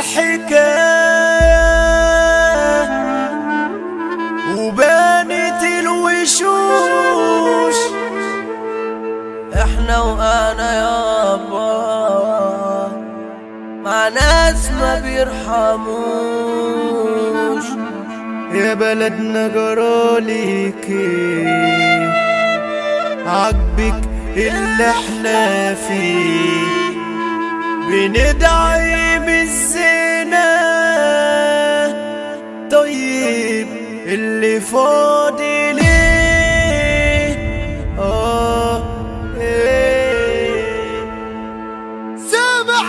الحكاية وبانت الوشوش احنا وانا يابا مع ناس ما بيرحموش يا بلدنا جراليكي عجبك اللي احنا فيه بندعي بالزنا طيب اللي فاضي ليه اه ايه سامح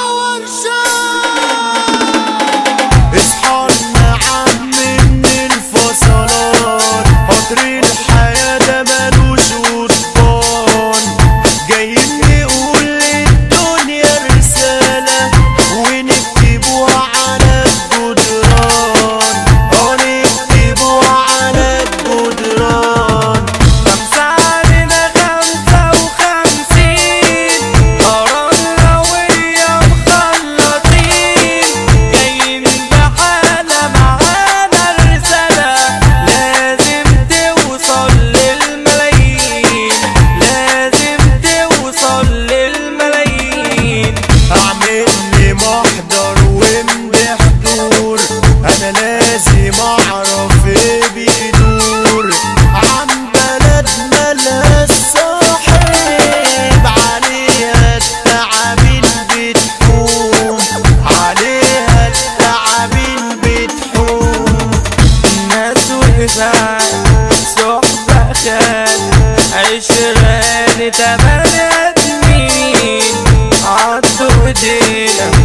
الكورشة اصحى لنا عم من الفصلات قطر الحياة ده ملوش قضبان جايين نقول للدنيا رسالة ونكتبوها على الجدران اه نكتبوها على الجدران خمسة علينا خمسة وخمسين قررنا ويا مخلطين جايين بحالة معانا رسالة لازم توصل للملايين لازم توصل للملايين اعمل لي محضر وامدح دور انا لازم اعرف ايه بيدور عن بلد ملهاش صاحب عليها التعابين بتحوم عليها التعابين بتحوم الناس وقفات صحبة خان عشران تمانية مين عدوا ايدينا